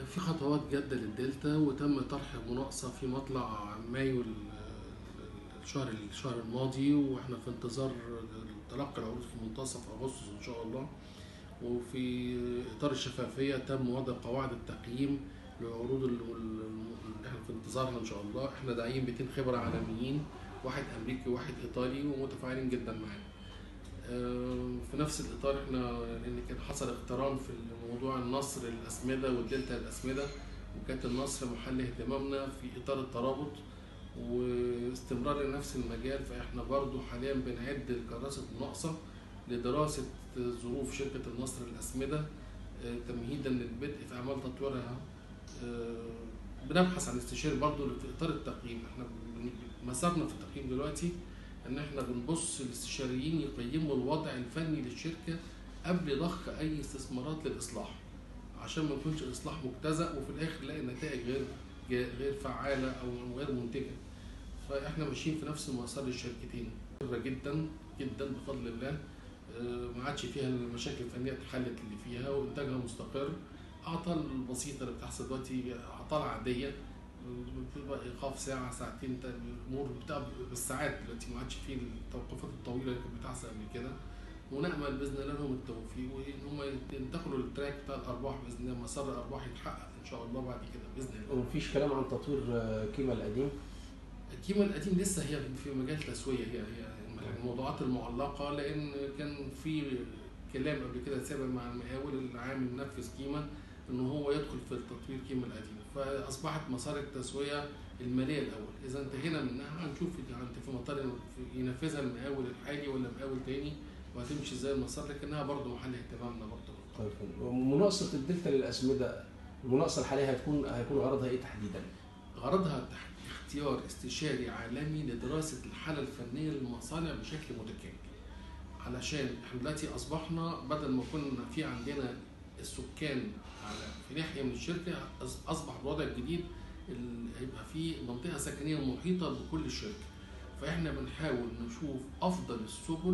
في خطوات جادة للدلتا وتم طرح مناقصة في مطلع مايو ال- الشهر الشهر الماضي واحنا في انتظار تلقي العروض في منتصف اغسطس ان شاء الله وفي اطار الشفافية تم وضع قواعد التقييم للعروض ال- ال- اللي احنا في انتظارها ان شاء الله احنا داعيين 200 خبرة عالميين واحد امريكي وواحد ايطالي ومتفاعلين جدا معانا آه، في نفس الاطار احنا لان كان حصل اقتران في موضوع النصر الاسمده والدلتا الاسمده وكانت النصر محل اهتمامنا في اطار الترابط واستمرار لنفس المجال فاحنا برضو حاليا بنعد كراسه مناقصه لدراسه ظروف شركه النصر الاسمده آه، تمهيدا للبدء في اعمال تطويرها آه، بنبحث عن استشاري برضو في اطار التقييم احنا بن- مسارنا في التقييم دلوقتي ان احنا بنبص الاستشاريين يقيموا الوضع الفني للشركه قبل ضخ اي استثمارات للاصلاح عشان ما يكونش الاصلاح مجتزأ وفي الاخر نلاقي النتائج غير جا- غير فعاله او غير منتجه فاحنا ماشيين في نفس المسار للشركتين مستقرة جدا جدا بفضل الله آه، ما عادش فيها المشاكل الفنيه اتحلت اللي فيها وانتاجها مستقر اعطال البسيطه اللي بتحصل دلوقتي اعطال عاديه بتبقى ايقاف ساعه ساعتين تا- الامور بتبقى بالساعات دلوقتي ما عادش فيه التوقفات الطويله اللي كانت بتحصل قبل كده ونامل باذن الله لهم التوفيق وان هم ينتقلوا للتراك بتاع الارباح باذن الله مسار الارباح يتحقق ان شاء الله بعد كده باذن الله. ومفيش كلام عن تطوير آه، كيما القديم الكيما القديم لسه هي في مجال تسويه هي هي الموضوعات المعلقه لان كان في كلام قبل كده سابق مع المقاول العام منفذ كيما ان هو يدخل في تطوير كيما القديم فاصبحت مسار التسويه الماليه الاول اذا انتهينا منها هنشوف انت في مطار في- ينفذها المقاول الحالي ولا مقاول تاني وهتمشي ازاي المسار لكنها برضه محل اهتمامنا برضه طيب مناقصة الدلتا للأسمدة المناقصة الحالية هتكون هيكون غرضها إيه تحديدا؟ غرضها تح- اختيار استشاري عالمي لدراسة الحالة الفنية للمصانع بشكل متكامل علشان احنا دلوقتي أصبحنا بدل ما كنا في عندنا السكان على في ناحية من الشركة أص- أصبح الوضع الجديد ال- هيبقى في منطقة سكنية محيطة بكل الشركة فإحنا بنحاول نشوف أفضل السبل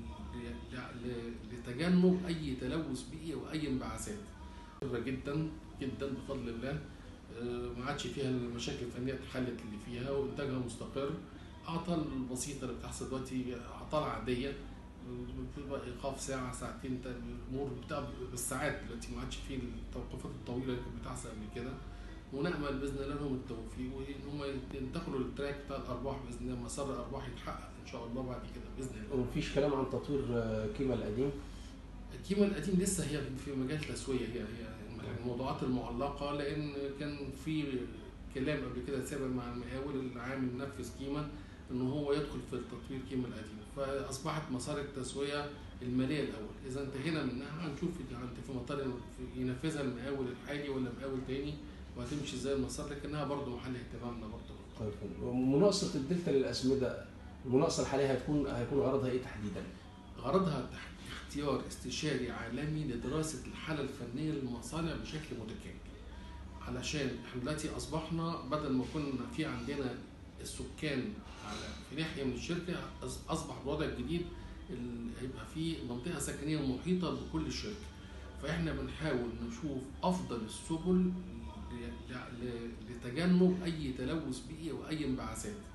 ل- ل- لتجنب أي تلوث بيئي وأي انبعاثات مستقرة جدا جدا بفضل الله آه، ما عادش فيها المشاكل الفنيه اتحلت اللي فيها وانتاجها مستقر اعطال البسيطه اللي بتحصل دلوقتي اعطال عاديه آه، بتبقى ايقاف ساعه ساعتين تا- الامور بتبقى بالساعات دلوقتي ما عادش فيه التوقفات الطويله اللي كانت بتحصل قبل كده ونامل باذن الله لهم التوفيق وان هم ينتقلوا للتراك بتاع الارباح باذن الله مسار الارباح يتحقق ان شاء الله بعد كده باذن الله. ومفيش كلام عن تطوير آه، كيما القديم الكيما القديم لسه هي في مجال تسويه هي هي الموضوعات المعلقه لان كان في كلام قبل كده سابق مع المقاول العام منفذ كيما ان هو يدخل في تطوير كيما القديم فاصبحت مسار التسويه الماليه الاول اذا انتهينا منها هنشوف انت في مطار في- ينفذها المقاول الحالي ولا مقاول تاني وهتمشي ازاي المسار لكنها برضه محل اهتمامنا برضه طيب مناقصة الدلتا للأسمدة المناقصة الحالية هتكون هيكون غرضها إيه تحديدا؟ غرضها تح- اختيار استشاري عالمي لدراسة الحالة الفنية للمصانع بشكل متكامل علشان احنا دلوقتي أصبحنا بدل ما كنا في عندنا السكان على في ناحية من الشركة أص- أصبح الوضع الجديد ال- هيبقى في منطقة سكنية محيطة بكل الشركة فإحنا بنحاول نشوف أفضل السبل ل- ل- ل- لتجنب أي تلوث بيئي وأي انبعاثات